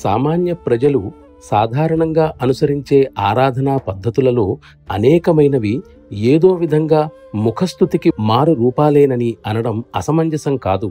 సామాన్య ప్రజలు సాధారణంగా అనుసరించే ఆరాధనా పద్ధతులలో అనేకమైనవి ఏదో విధంగా ముఖస్థుతికి మారు రూపాలేనని అనడం అసమంజసం కాదు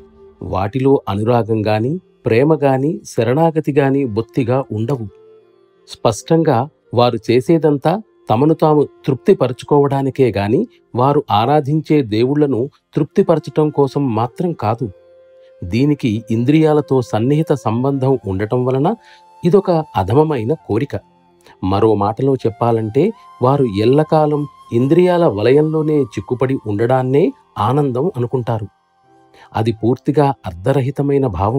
వాటిలో అనురాగం గాని ప్రేమ గాని శరణాగతి గాని బొత్తిగా ఉండవు స్పష్టంగా వారు చేసేదంతా తమను తాము తృప్తిపరచుకోవడానికే గాని వారు ఆరాధించే దేవుళ్లను తృప్తిపరచటం కోసం మాత్రం కాదు దీనికి ఇంద్రియాలతో సన్నిహిత సంబంధం ఉండటం వలన ఇదొక అధమమైన కోరిక మరో మాటలో చెప్పాలంటే వారు ఎల్లకాలం ఇంద్రియాల వలయంలోనే చిక్కుపడి ఉండడాన్నే ఆనందం అనుకుంటారు అది పూర్తిగా అర్ధరహితమైన భావం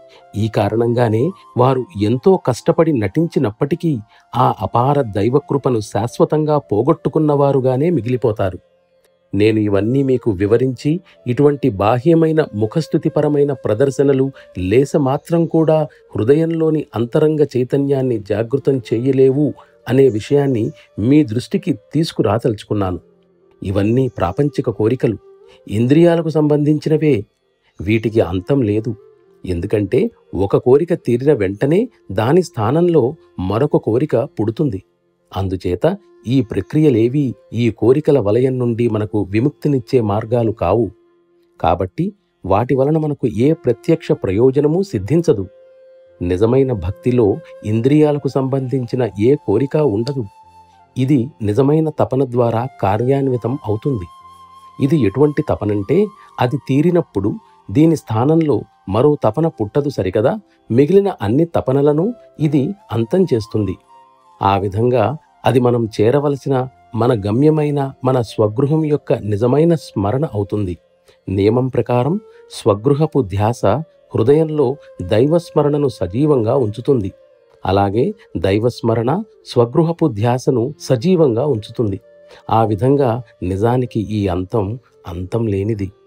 ఈ కారణంగానే వారు ఎంతో కష్టపడి నటించినప్పటికీ ఆ అపార దైవకృపను శాశ్వతంగా పోగొట్టుకున్నవారుగానే మిగిలిపోతారు నేను ఇవన్నీ మీకు వివరించి ఇటువంటి బాహ్యమైన ముఖస్థుతిపరమైన ప్రదర్శనలు లేసమాత్రం కూడా హృదయంలోని అంతరంగ చైతన్యాన్ని జాగృతం చేయలేవు అనే విషయాన్ని మీ దృష్టికి తీసుకురాదలుచుకున్నాను ఇవన్నీ ప్రాపంచిక కోరికలు ఇంద్రియాలకు సంబంధించినవే వీటికి అంతం లేదు ఎందుకంటే ఒక కోరిక తీరిన వెంటనే దాని స్థానంలో మరొక కోరిక పుడుతుంది అందుచేత ఈ ప్రక్రియలేవీ ఈ కోరికల వలయం నుండి మనకు విముక్తినిచ్చే మార్గాలు కావు కాబట్టి వాటి వలన మనకు ఏ ప్రత్యక్ష ప్రయోజనమూ సిద్ధించదు నిజమైన భక్తిలో ఇంద్రియాలకు సంబంధించిన ఏ కోరిక ఉండదు ఇది నిజమైన తపన ద్వారా కార్యాన్వితం అవుతుంది ఇది ఎటువంటి తపనంటే అది తీరినప్పుడు దీని స్థానంలో మరో తపన పుట్టదు సరికదా మిగిలిన అన్ని తపనలను ఇది అంతం చేస్తుంది ఆ విధంగా అది మనం చేరవలసిన మన గమ్యమైన మన స్వగృహం యొక్క నిజమైన స్మరణ అవుతుంది నియమం ప్రకారం స్వగృహపు ధ్యాస హృదయంలో దైవస్మరణను సజీవంగా ఉంచుతుంది అలాగే దైవస్మరణ స్వగృహపు ధ్యాసను సజీవంగా ఉంచుతుంది ఆ విధంగా నిజానికి ఈ అంతం అంతం లేనిది